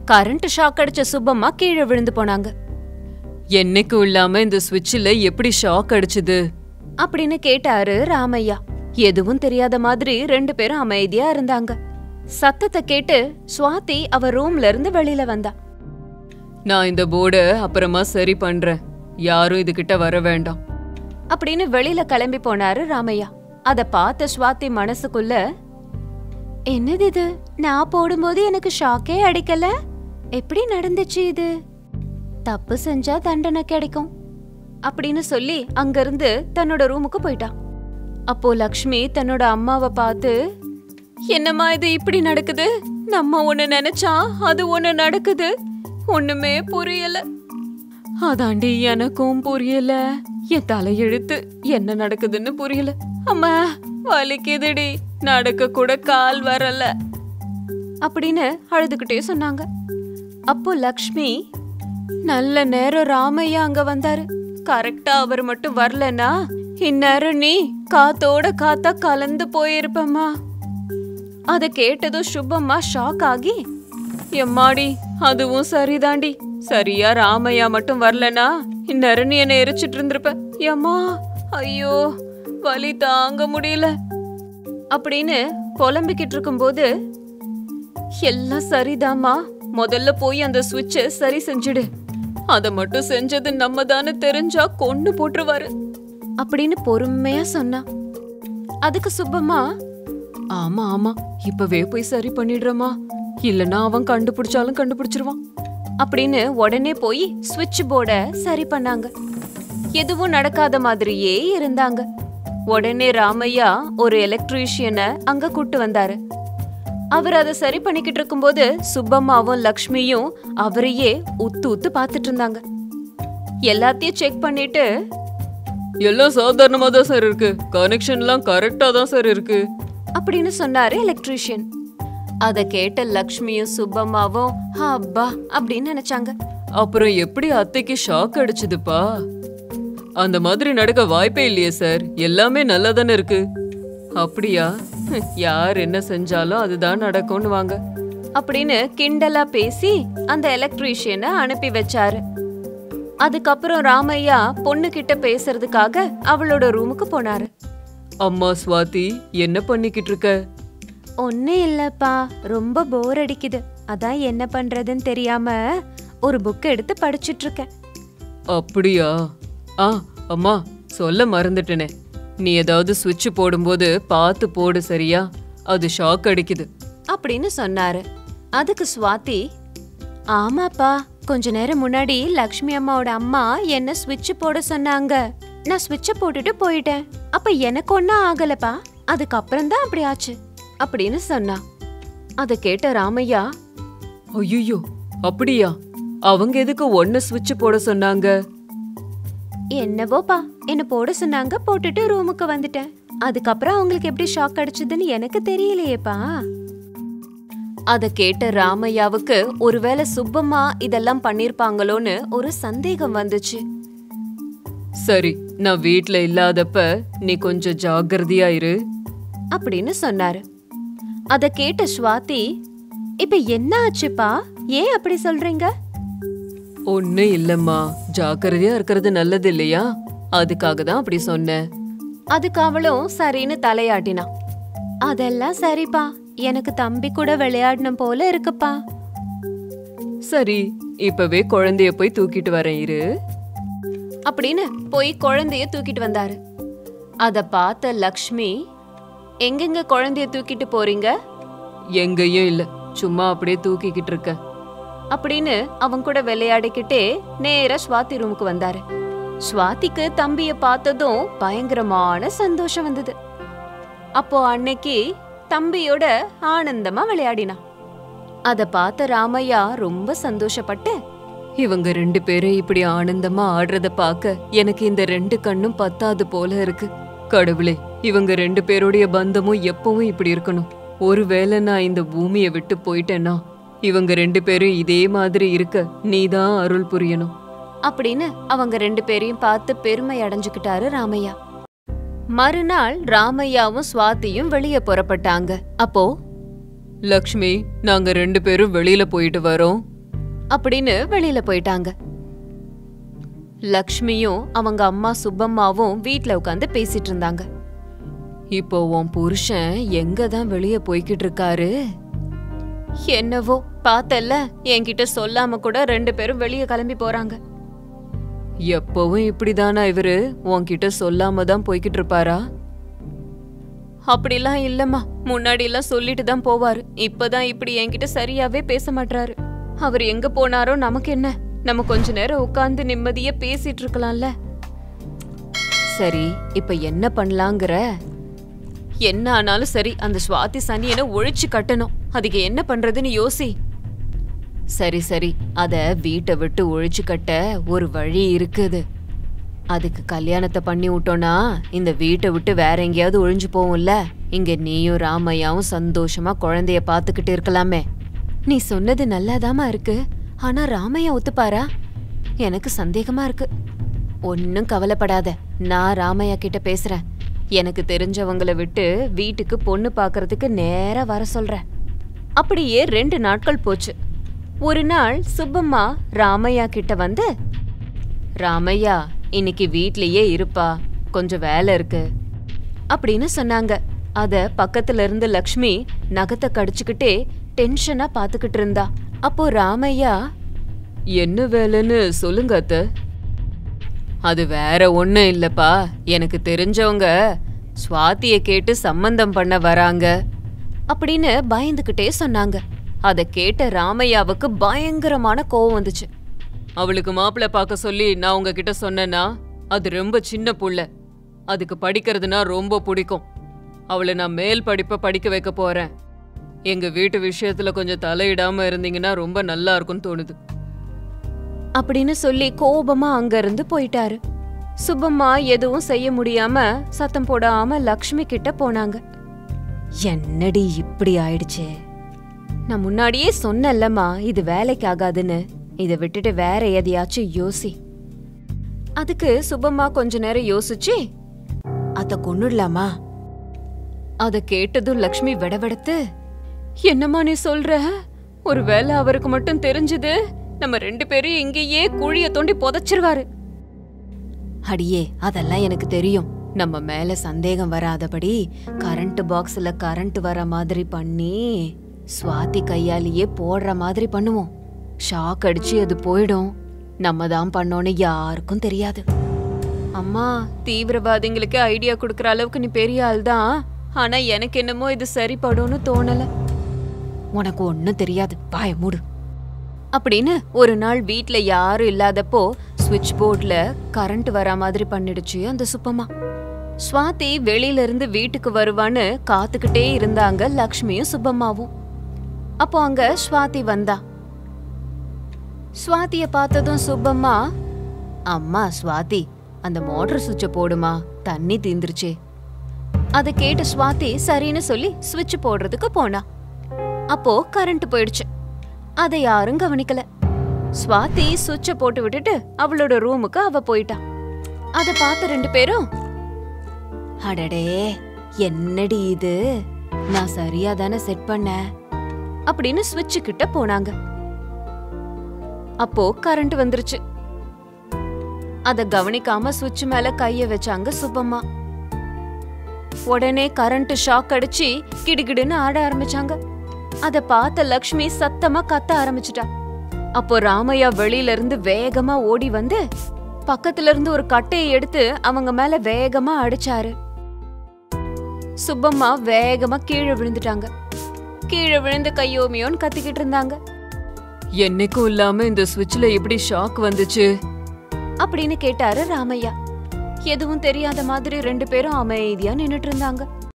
current shock அடிச்ச சுப்பம்மா கீழே விழுந்து போனாங்க என்னைக்கும் இல்லாம இந்த சுவிட்சில் எப்படி ஷாக் அடிச்சுது அப்படின்னு கேட்டாரு ராமையா எதுவும் தெரியாத மாதிரி ரெண்டு பேரும் அமைதியா இருந்தாங்க சத்தத்தை கேட்டு சுவாதி அவ ரூம்ல இருந்து வெளியில வந்தா நான் இந்த போர்டை அப்புறமா சரி பண்றேன் யாரும் இதுகிட்ட வர வேண்டாம் அப்படின்னு வெளியில கிளம்பி போனாரு ராமையா அத பார்த்த சுவாதி மனசுக்குள்ள என்னது இது நான் போடும்போது எனக்கு ஷாக்கே அடிக்கல எப்படி நடந்துச்சு இது தப்பு செஞ்சா தண்டனை கிடைக்கும் அப்படின்னு சொல்லி அங்கிருந்து தன்னோட ரூமுக்கு போயிட்டான் அப்போ லக்ஷ்மி தன்னோட அம்மாவை பார்த்து என்னம்மா இது இப்படி நடக்குது நம்ம ஒண்ணு நினைச்சா அது ஒண்ணு நடக்குது ஒண்ணுமே புரியல அதாண்டி எனக்கும் புரியல என் தலையெழுத்து என்ன நடக்குதுன்னு புரியல அம்மா வலிக்குதுடி நடக்க கூட கால் வரல அப்படின்னு அழுதுகிட்டே சொன்னாங்க அப்போ லக்ஷ்மி நல்ல நேரம் ராமையா அங்க வந்தாரு கரெக்டா அவர் மட்டும் வரலனா இந்நேரம் நீ காத்தோட காத்தா கலந்து போயிருப்பம்மா அத கேட்டதும் சுப்பம்மா ஷாக் ஆகி எம்மாடி அதுவும் சரிதாண்டி சரியா ராமையா மட்டும் வரலனா இந்நேரம் நீ என்னை எரிச்சிட்டு இருந்திருப்ப எம்மா ஐயோ வலி தாங்க முடியல அப்படின்னு புலம்பிக்கிட்டு இருக்கும்போது எல்லாம் சரிதாம்மா முதல்ல போய் அந்த சுவிட்சை சரி செஞ்சுடு அத மட்டும் செஞ்சது நம்ம தானே தெரிஞ்சா கொன்னு போட்டுருவாரு அப்படின்னு பொறுமையா சொன்னா அதுக்கு சுப்பம்மா ஆமா ஆமா இப்பவே போய் சரி பண்ணிடுறமா இல்லனா அவன் கண்டுபிடிச்சாலும் கண்டுபிடிச்சிருவான் அப்படின்னு உடனே போய் சுவிட்ச் போர்டை சரி பண்ணாங்க எதுவும் நடக்காத மாதிரியே இருந்தாங்க உடனே ராமையா ஒரு எலக்ட்ரீஷியனை அங்க கூட்டு வந்தாரு அவர் அதை சரி பண்ணிக்கிட்டு இருக்கும்போது சுப்பம்மாவும் லக்ஷ்மியும் அவரையே உத்து உத்து பார்த்துட்டு இருந்தாங்க எல்லாத்தையும் செக் பண்ணிட்டு எல்லாம் சாதாரணமா தான் சார் இருக்கு கனெக்ஷன்லாம் கரெக்டா தான் சார் இருக்கு அப்படின்னு சொன்னாரு எலக்ட்ரீஷியன் அத கேட்ட லக்ஷ்மியும் சுப்பம்மாவும் அப்பா அப்படின்னு நினைச்சாங்க அப்புறம் எப்படி அத்தைக்கு ஷாக் அடிச்சுதுப்பா அந்த மாதிரி நடக்க வாய்ப்பே இல்லையே சார் எல்லாமே நல்லா தானே இருக்கு அப்படியா ஹம், யார் என்ன செஞ்சாலும் அதுதான் நடக்கும்னு வாங்க அப்படின்னு கிண்டலா பேசி அந்த எலக்ட்ரீஷியனை அனுப்பி வச்சாரு அதுக்கப்புறம் ராமையா பொண்ணு கிட்ட பேசுறதுக்காக அவளோட ரூமுக்கு போனாரு அம்மா சுவாதி என்ன பண்ணிக்கிட்டு இருக்க ஒன்னே இல்லப்பா ரொம்ப போர் அடிக்குது அதான் என்ன பண்றதுன்னு தெரியாம ஒரு புக் எடுத்து படிச்சிட்டு இருக்கேன் அப்படியா ஆ அம்மா சொல்ல மறந்துட்டேனே நீ ஏதாவது சுவிட்ச் போடும்போது பார்த்து போடு சரியா அது ஷாக் அடிக்குது அப்படின்னு சொன்னாரு அதுக்கு சுவாதி ஆமாப்பா கொஞ்ச நேரம் முன்னாடி லக்ஷ்மி அம்மாவோட அம்மா என்ன ஸ்விட்ச் போட சொன்னாங்க நான் ஸ்விட்ச போட்டுட்டு போயிட்டேன் அப்ப எனக்கு ஒன்னும் ஆகலப்பா அதுக்கப்புறம் தான் அப்படி ஆச்சு அப்படின்னு சொன்னா அத கேட்ட ராமையா ஐயோ அப்படியா அவங்க எதுக்கு ஒன்னு சுவிட்ச் போட சொன்னாங்க என்னவோப்பா என்ன போட சொன்னாங்க போட்டுட்டு ரூமுக்கு வந்துட்டேன் அதுக்கப்புறம் அவங்களுக்கு எப்படி ஷாக் அடிச்சதுன்னு எனக்கு தெரியலையேப்பா அத கேட்ட ராமையாவுக்கு ஒருவேளை சுப்பம்மா இதெல்லாம் பண்ணிருப்பாங்களோன்னு ஒரு சந்தேகம் வந்துச்சு சரி நான் வீட்ல இல்லாதப்ப நீ கொஞ்சம் ஜாக்கிரதையா இரு அப்படின்னு சொன்னாரு அத கேட்ட ஸ்வாதி இப்ப என்ன ஆச்சுப்பா ஏன் அப்படி சொல்றீங்க ஒண்ணு இல்லம்மா ஜாக்கிரதையா இருக்கிறது நல்லது இல்லையா அதுக்காக தான் அப்படி சொன்னேன் அதுக்கு அவளும் சரின்னு தலையாட்டினா அதெல்லாம் சரிப்பா எனக்கு தம்பி கூட விளையாடணும் போல இருக்குப்பா சரி இப்பவே குழந்தைய போய் தூக்கிட்டு வரேன் இரு அப்படின்னு போய் குழந்தைய தூக்கிட்டு வந்தாரு அத பார்த்த லக்ஷ்மி எங்கெங்க குழந்தைய தூக்கிட்டு போறீங்க எங்கேயும் இல்ல சும்மா அப்படியே தூக்கிக்கிட்டு இருக்க அப்படின்னு அவங்க கூட விளையாடிக்கிட்டே நேரா ஸ்வாதி ரூமுக்கு வந்தாரு ஸ்வாதிக்கு தம்பிய பார்த்ததும் பயங்கரமான சந்தோஷம் வந்தது அப்போ அன்னைக்கு தம்பியோட ஆனந்தமா விளையாடினான் அத பார்த்த ராமையா ரொம்ப சந்தோஷப்பட்டு இவங்க ரெண்டு பேரும் இப்படி ஆனந்தமா ஆடுறத பார்க்க எனக்கு இந்த ரெண்டு கண்ணும் பத்தாது போல இருக்கு கடவுளே இவங்க ரெண்டு பேருடைய பந்தமும் எப்பவும் இப்படி இருக்கணும் ஒருவேளை நான் இந்த பூமியை விட்டு போயிட்டேன்னா இவங்க ரெண்டு பேரும் இதே மாதிரி இருக்க நீதான் அருள் புரியணும் அப்படின்னு அவங்க ரெண்டு பேரையும் பார்த்து பெருமை அடைஞ்சுக்கிட்டாரு ராமையா மறுநாள் ராமையாவும் சுவாதியும் வெளியே புறப்பட்டாங்க அப்போ லக்ஷ்மி நாங்க ரெண்டு பேரும் வெளியில போயிட்டு வரோம் அப்படின்னு வெளியில போயிட்டாங்க லக்ஷ்மியும் அவங்க அம்மா சுப்பம்மாவும் வீட்ல உட்காந்து பேசிட்டு இருந்தாங்க இப்போ உன் புருஷன் எங்க தான் வெளியே போய்கிட்டு இருக்காரு என்னவோ பார்த்தல்ல என்கிட்ட சொல்லாம கூட ரெண்டு பேரும் வெளிய கிளம்பி போறாங்க எப்பவும் இப்படிதானா இவரு உன்கிட்ட சொல்லாம தான் போய்கிட்டு இருப்பாரா அப்படிலாம் இல்லம்மா முன்னாடி எல்லாம் சொல்லிட்டு தான் போவாரு இப்பதான் இப்படி என்கிட்ட சரியாவே பேச மாட்டாரு அவர் எங்க போனாரோ நமக்கு என்ன நம்ம கொஞ்ச நேரம் உட்கார்ந்து நிம்மதியா பேசிட்டு இருக்கலாம்ல சரி இப்ப என்ன பண்ணலாங்கிற என்ன ஆனாலும் சரி அந்த சுவாதி சனியனை ஒழிச்சு கட்டணும் அதுக்கு என்ன பண்றதுன்னு யோசி சரி சரி அத வீட்டை விட்டு ஒழிச்சு கட்ட ஒரு வழி இருக்குது அதுக்கு கல்யாணத்தை பண்ணி விட்டோன்னா இந்த வீட்டை விட்டு வேற எங்கேயாவது ஒழிஞ்சு போவோம்ல இங்க நீயும் ராமையாவும் சந்தோஷமா குழந்தைய பாத்துக்கிட்டு இருக்கலாமே நீ சொன்னது நல்லாதாம்மா இருக்கு ஆனா ராமையா ஒத்துப்பாரா எனக்கு சந்தேகமா இருக்கு ஒன்னும் கவலைப்படாத நான் ராமையா கிட்ட பேசுறேன் எனக்கு தெரிஞ்சவங்கள விட்டு வீட்டுக்கு பொண்ணு பார்க்கறதுக்கு நேரா வர சொல்றேன் அப்படியே ரெண்டு நாட்கள் போச்சு ஒரு நாள் சுப்பம்மா ராமையா கிட்ட வந்து ராமையா இன்னைக்கு வீட்லயே இருப்பா கொஞ்சம் வேலை இருக்கு அப்படின்னு சொன்னாங்க அத பக்கத்துல இருந்து லக்ஷ்மி நகத்தை கடிச்சுக்கிட்டே டென்ஷனா பாத்துக்கிட்டு இருந்தா அப்போ ராமையா என்ன வேலைன்னு சொல்லுங்க அத்த அது வேற ஒண்ணும் இல்லப்பா எனக்கு தெரிஞ்சவங்க சுவாதிய கேட்டு சம்மந்தம் பண்ண வராங்க அப்படின்னு பயந்துகிட்டே சொன்னாங்க அத கேட்ட ராமையாவுக்கு பயங்கரமான கோவம் வந்துச்சு அவளுக்கு மாப்பிள்ளை பார்க்க சொல்லி நான் உங்ககிட்ட சொன்னேன்னா அது ரொம்ப சின்ன புள்ள அதுக்கு படிக்கிறதுனா ரொம்ப பிடிக்கும் அவளை நான் மேல் படிப்பை படிக்க வைக்க போறேன் எங்க வீட்டு விஷயத்துல கொஞ்சம் தலையிடாம இருந்தீங்கன்னா ரொம்ப நல்லா இருக்கும்னு தோணுது அப்படின்னு சொல்லி கோபமா அங்க இருந்து போயிட்டாரு சுப்பம்மா எதுவும் செய்ய முடியாம சத்தம் போடாம லக்ஷ்மி கிட்ட போனாங்க என்னடி இப்படி ஆயிடுச்சு நான் முன்னாடியே சொன்னேன்லம்மா இது வேலைக்கு ஆகாதுன்னு இதை விட்டுட்டு வேற எதையாச்சும் யோசி அதுக்கு சுப்பம்மா கொஞ்ச நேரம் யோசிச்சு அத கொன்னுடலாமா அத கேட்டதும் லக்ஷ்மி விடவெடுத்து என்னம்மா நீ சொல்ற ஒருவேளை அவருக்கு மட்டும் தெரிஞ்சது நம்ம ரெண்டு பேரும் இங்கேயே குழிய தோண்டி புதைச்சிருவாரு அடியே அதெல்லாம் எனக்கு தெரியும் நம்ம மேல சந்தேகம் வராதபடி கரண்ட் பாக்ஸ்ல கரண்ட் வர மாதிரி பண்ணி சுவாதி கையாலேயே போடுற மாதிரி பண்ணுவோம் ஷாக் அடிச்சு அது போயிடும் நம்ம தான் பண்ணோன்னு யாருக்கும் தெரியாது அம்மா தீவிரவாதிங்களுக்கு ஐடியா கொடுக்கற அளவுக்கு நீ பெரிய ஆள் தான் ஆனா எனக்கு என்னமோ இது சரிப்படும்னு தோணல உனக்கு ஒன்னும் தெரியாது பாய மூடு அப்படின்னு ஒரு நாள் வீட்ல யாரும் இல்லாதப்போ சுவிட்ச் போர்ட்ல கரண்ட் வரா மாதிரி பண்ணிடுச்சு அந்த சுப்பம்மா ஸ்வாதி வெளியில இருந்து வீட்டுக்கு வருவான்னு காத்துக்கிட்டே இருந்தாங்க லக்ஷ்மியும் சுப்பம்மாவும் அப்போ அங்க ஸ்வாதி வந்தா ஸ்வாதிய பார்த்ததும் சுப்பம்மா அம்மா ஸ்வாதி அந்த மோட்டர் சுவிட்ச போடுமா தண்ணி தீந்துருச்சே அதை கேட்ட ஸ்வாதி சரின்னு சொல்லி சுவிட்ச் போடுறதுக்கு போனா அப்போ கரண்ட் போயிடுச்சு அதை யாரும் கவனிக்கல ஸ்வாதி சுவிட்ச போட்டு விட்டுட்டு அவளோட ரூமுக்கு அவ போயிட்டா அத பார்த்த ரெண்டு பேரும் அடடே என்னடி இது நான் சரியா தானே செட் பண்ணேன் அப்படின்னு சுவிட்ச் கிட்ட போனாங்க அப்போ கரண்ட் வந்துருச்சு அத கவனிக்காம சுவிட்ச் மேல கைய வச்சாங்க சுப்பம்மா உடனே கரண்ட் ஷாக் அடிச்சு கிடுகிடுன்னு ஆட ஆரம்பிச்சாங்க அத பார்த்த லக்ஷ்மி சத்தமா கத்த ஆரம்பிச்சிட்டா அப்போ ராமையா வெளியில இருந்து வேகமா ஓடி வந்து பக்கத்துல இருந்து ஒரு கட்டையை எடுத்து அவங்க மேல வேகமா அடிச்சாரு சுப்பம்மா வேகமா கீழே விழுந்துட்டாங்க கீழே விழுந்து கையோமியோன்னு கத்திக்கிட்டு இருந்தாங்க என்னைக்கும் இல்லாம இந்த சுவிட்ச்ல எப்படி ஷாக் வந்துச்சு அப்படின்னு கேட்டாரு ராமையா எதுவும் தெரியாத மாதிரி ரெண்டு பேரும் அமைதியா நின்னுட்டு இருந்தாங்க